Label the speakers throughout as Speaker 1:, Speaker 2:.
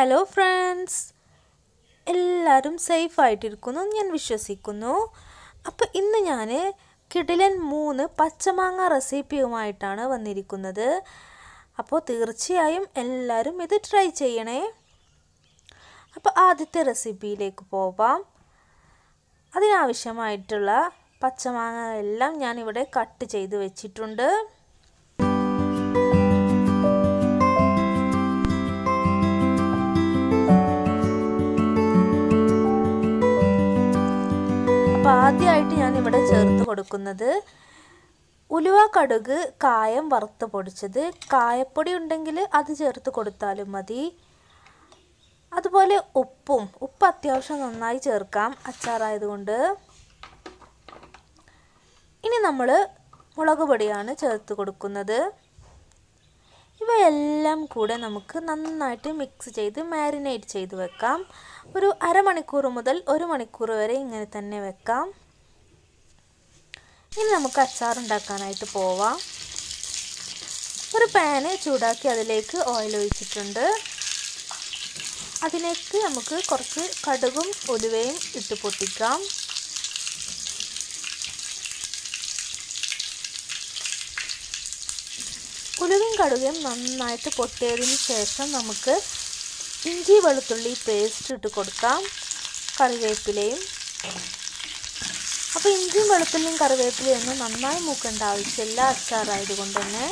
Speaker 1: hello friends എല്ലാവരും സേഫായിട്ടിരിക്കുന്നു ഞാൻ വിശ്വസിക്കുന്നു അപ്പോൾ ഇന്ന് ഞാൻ കിടിലൻ മൂന്ന് പച്ചമാങ്ങ റെസിപ്പിയുമായിട്ടാണ് വന്നിരിക്കുന്നത് അപ്പോൾ തീർച്ചയായും എല്ലാവരും ഇത് ട്രൈ ചെയ്യണേ അപ്പോൾ ആദ്യത്തെ റെസിപ്പിയിലേക്ക് പോവാം അതിനാവശ്യമായിട്ടുള്ള പച്ചമാങ്ങ എല്ലാം ഞാനിവിടെ കട്ട് ചെയ്ത് വെച്ചിട്ടുണ്ട് അപ്പോൾ ആദ്യമായിട്ട് ഞാൻ ഇവിടെ ചേർത്ത് കൊടുക്കുന്നത് ഉലുവ കടുക് കായം വറുത്ത് പൊടിച്ചത് കായപ്പൊടി ഉണ്ടെങ്കിൽ അത് ചേർത്ത് കൊടുത്താലും മതി അതുപോലെ ഉപ്പും ഉപ്പ് അത്യാവശ്യം നന്നായി ചേർക്കാം അച്ചാറായതുകൊണ്ട് ഇനി നമ്മൾ മുളക് പൊടിയാണ് ചേർത്ത് കൊടുക്കുന്നത് ഇവയെല്ലാം കൂടെ നമുക്ക് നന്നായിട്ട് മിക്സ് ചെയ്ത് മാരിനേറ്റ് ചെയ്ത് വെക്കാം ഒരു അരമണിക്കൂർ മുതൽ ഒരു മണിക്കൂർ വരെ ഇങ്ങനെ തന്നെ വെക്കാം ഇനി നമുക്ക് അച്ചാർ ഉണ്ടാക്കാനായിട്ട് പോവാം ഒരു പാന് ചൂടാക്കി അതിലേക്ക് ഓയിൽ ഒഴിച്ചിട്ടുണ്ട് അതിലേക്ക് നമുക്ക് കുറച്ച് കടുകും ഉലുവയും ഇട്ട് പൊട്ടിക്കാം ഉലുവയും കടുകയും നന്നായിട്ട് പൊട്ടിയതിന് ശേഷം നമുക്ക് ഇഞ്ചി വെളുത്തുള്ളി പേസ്റ്റ് ഇട്ട് കൊടുക്കാം കറിവേപ്പിലയും അപ്പോൾ ഇഞ്ചിയും വെളുത്തുള്ളിയും കറിവേപ്പിലയും ഒന്നും നന്നായി മൂക്കേണ്ട ആവശ്യമില്ല അച്ചാറായതുകൊണ്ട് തന്നെ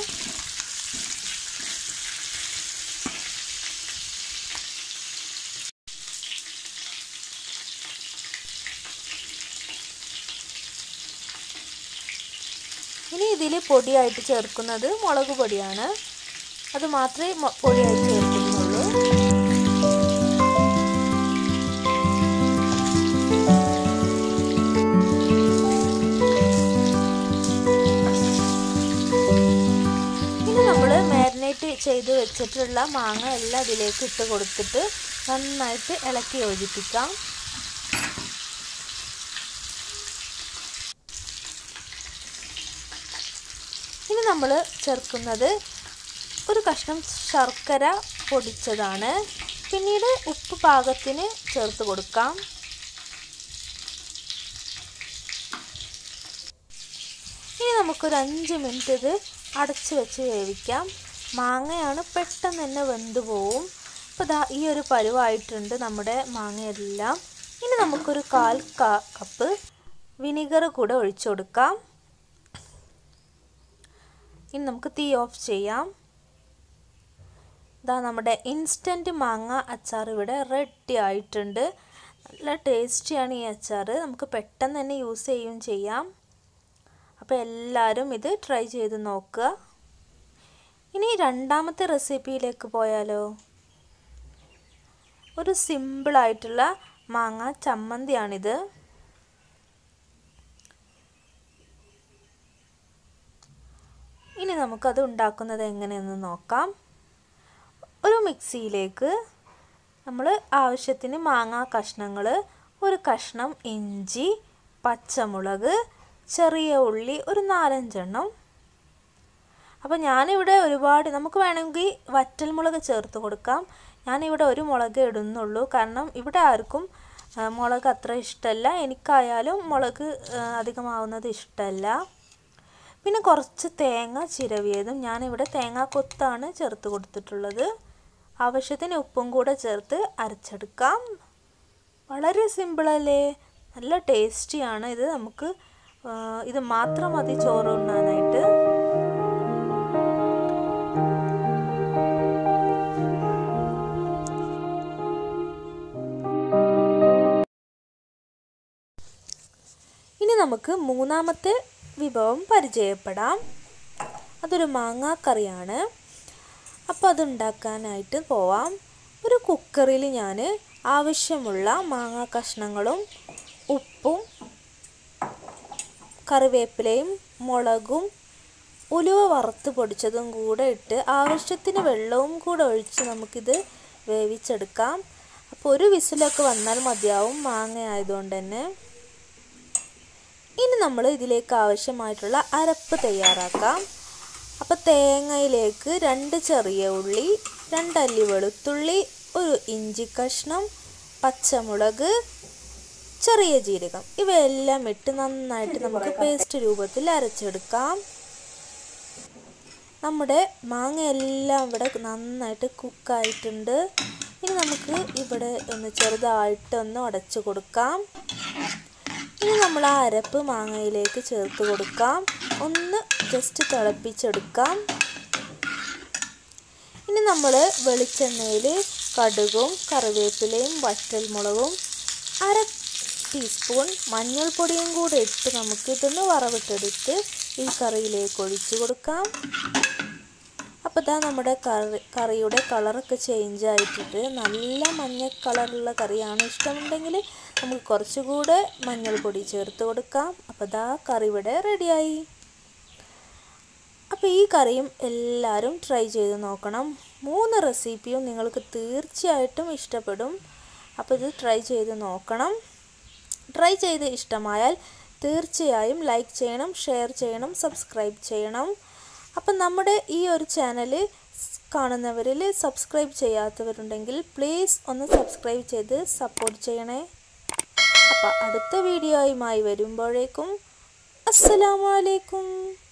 Speaker 1: ഇനി ഇതിൽ പൊടിയായിട്ട് ചേർക്കുന്നത് മുളക് പൊടിയാണ് അത് മാത്രമേ പൊടിയായിട്ട് ചേർക്കുന്നുള്ളൂ ഇനി നമ്മൾ മാരിനേറ്റ് ചെയ്ത് വെച്ചിട്ടുള്ള മാങ്ങ എല്ലാം ഇതിലേക്ക് ഇട്ട് കൊടുത്തിട്ട് നന്നായിട്ട് ഇളക്കി യോജിപ്പിക്കാം ഇനി നമ്മൾ ചേർക്കുന്നത് ഒരു കഷ്ണം ശർക്കര പൊടിച്ചതാണ് പിന്നീട് ഉപ്പ് പാകത്തിന് ചേർത്ത് കൊടുക്കാം ഇനി നമുക്കൊരു അഞ്ച് മിനിറ്റ് ഇത് അടച്ചു വെച്ച് വേവിക്കാം മാങ്ങയാണ് പെട്ടെന്ന് തന്നെ വെന്ത് പോവും അപ്പോൾ ദാ ഈ ഒരു പരുവായിട്ടുണ്ട് നമ്മുടെ മാങ്ങയെല്ലാം ഇനി നമുക്കൊരു കാൽ കപ്പ് വിനിഗർ കൂടെ ഒഴിച്ചു കൊടുക്കാം ഇനി നമുക്ക് തീ ഓഫ് ചെയ്യാം ഇതാ നമ്മുടെ ഇൻസ്റ്റൻറ്റ് മാങ്ങ അച്ചാർ ഇവിടെ റെഡി ആയിട്ടുണ്ട് നല്ല ടേസ്റ്റിയാണ് ഈ അച്ചാർ നമുക്ക് പെട്ടെന്ന് തന്നെ യൂസ് ചെയ്യുകയും ചെയ്യാം അപ്പോൾ എല്ലാവരും ഇത് ട്രൈ ചെയ്ത് നോക്കുക ഇനി രണ്ടാമത്തെ റെസിപ്പിയിലേക്ക് പോയാലോ ഒരു സിമ്പിളായിട്ടുള്ള മാങ്ങ ചമ്മന്തിയാണിത് ഇനി നമുക്കത് ഉണ്ടാക്കുന്നത് എങ്ങനെയെന്ന് നോക്കാം ഒരു മിക്സിയിലേക്ക് നമ്മൾ ആവശ്യത്തിന് മാങ്ങാ കഷ്ണങ്ങൾ ഒരു കഷ്ണം ഇഞ്ചി പച്ചമുളക് ചെറിയ ഉള്ളി ഒരു നാലഞ്ചെണ്ണം അപ്പോൾ ഞാനിവിടെ ഒരുപാട് നമുക്ക് വേണമെങ്കിൽ വറ്റൽമുളക് ചേർത്ത് കൊടുക്കാം ഞാനിവിടെ ഒരു മുളക് ഇടുന്നുള്ളൂ കാരണം ഇവിടെ ആർക്കും മുളക് അത്ര ഇഷ്ടമല്ല എനിക്കായാലും മുളക് അധികമാവുന്നത് ഇഷ്ടമല്ല പിന്നെ കുറച്ച് തേങ്ങ ചിരവിയതും ഞാനിവിടെ തേങ്ങാ കൊത്താണ് ചേർത്ത് കൊടുത്തിട്ടുള്ളത് ആവശ്യത്തിന് ഉപ്പും കൂടെ ചേർത്ത് അരച്ചെടുക്കാം വളരെ സിമ്പിളല്ലേ നല്ല ടേസ്റ്റിയാണ് ഇത് നമുക്ക് ഇത് മാത്രം മതി ചോറ് ഉണ്ണാനായിട്ട് ഇനി നമുക്ക് മൂന്നാമത്തെ വിഭവം പരിചയപ്പെടാം അതൊരു മാങ്ങാക്കറിയാണ് അപ്പോൾ അതുണ്ടാക്കാനായിട്ട് പോവാം ഒരു കുക്കറിൽ ഞാൻ ആവശ്യമുള്ള മാങ്ങാ കഷ്ണങ്ങളും ഉപ്പും കറിവേപ്പിലയും മുളകും ഉലുവ വറുത്ത് പൊടിച്ചതും കൂടെ ഇട്ട് ആവശ്യത്തിന് വെള്ളവും കൂടെ ഒഴിച്ച് നമുക്കിത് വേവിച്ചെടുക്കാം അപ്പോൾ ഒരു വിസിലൊക്കെ വന്നാൽ മതിയാവും മാങ്ങ ആയതുകൊണ്ട് തന്നെ ഇനി നമ്മൾ ഇതിലേക്ക് ആവശ്യമായിട്ടുള്ള അരപ്പ് തയ്യാറാക്കാം അപ്പോൾ തേങ്ങയിലേക്ക് രണ്ട് ചെറിയ ഉള്ളി രണ്ടല്ലി വെളുത്തുള്ളി ഒരു ഇഞ്ചി കഷ്ണം പച്ചമുളക് ചെറിയ ജീരകം ഇവയെല്ലാം ഇട്ട് നന്നായിട്ട് നമുക്ക് പേസ്റ്റ് രൂപത്തിൽ അരച്ചെടുക്കാം നമ്മുടെ മാങ്ങയെല്ലാം ഇവിടെ നന്നായിട്ട് കുക്കായിട്ടുണ്ട് ഇനി നമുക്ക് ഇവിടെ ഒന്ന് ചെറുതായിട്ട് ഒന്ന് ഉടച്ചു കൊടുക്കാം ഇനി നമ്മൾ ആ അരപ്പ് മാങ്ങയിലേക്ക് ചേർത്ത് കൊടുക്കാം ഒന്ന് ജസ്റ്റ് തിളപ്പിച്ചെടുക്കാം ഇനി നമ്മൾ വെളിച്ചെണ്ണയിൽ കടുകും കറിവേപ്പിലയും വറ്റൽമുളകും അര ടീസ്പൂൺ മഞ്ഞൾപ്പൊടിയും കൂടെ ഇട്ട് നമുക്ക് ഇതൊന്ന് വറവിട്ടെടുത്ത് ഈ കറിയിലേക്ക് ഒഴിച്ചു കൊടുക്കാം അപ്പോൾ ഇതാ നമ്മുടെ കറി കറിയുടെ കളറൊക്കെ ചേഞ്ച് ആയിട്ടിട്ട് നല്ല മഞ്ഞ കളറുള്ള കറിയാണ് ഇഷ്ടമുണ്ടെങ്കിൽ നമുക്ക് കുറച്ചുകൂടെ മഞ്ഞൾപ്പൊടി ചേർത്ത് കൊടുക്കാം അപ്പോൾ ഇതാ കറി ഇവിടെ റെഡിയായി അപ്പോൾ ഈ കറിയും എല്ലാവരും ട്രൈ ചെയ്ത് നോക്കണം മൂന്ന് റെസിപ്പിയും നിങ്ങൾക്ക് തീർച്ചയായിട്ടും ഇഷ്ടപ്പെടും അപ്പോൾ ഇത് ട്രൈ ചെയ്ത് നോക്കണം ട്രൈ ചെയ്ത് ഇഷ്ടമായാൽ തീർച്ചയായും ലൈക്ക് ചെയ്യണം ഷെയർ ചെയ്യണം സബ്സ്ക്രൈബ് ചെയ്യണം അപ്പം നമ്മുടെ ഈ ഒരു ചാനൽ കാണുന്നവരിൽ സബ്സ്ക്രൈബ് ചെയ്യാത്തവരുണ്ടെങ്കിൽ പ്ലീസ് ഒന്ന് സബ്സ്ക്രൈബ് ചെയ്ത് സപ്പോർട്ട് ചെയ്യണേ അപ്പോൾ അടുത്ത വീഡിയോയുമായി വരുമ്പോഴേക്കും അസ്സലാമലൈക്കും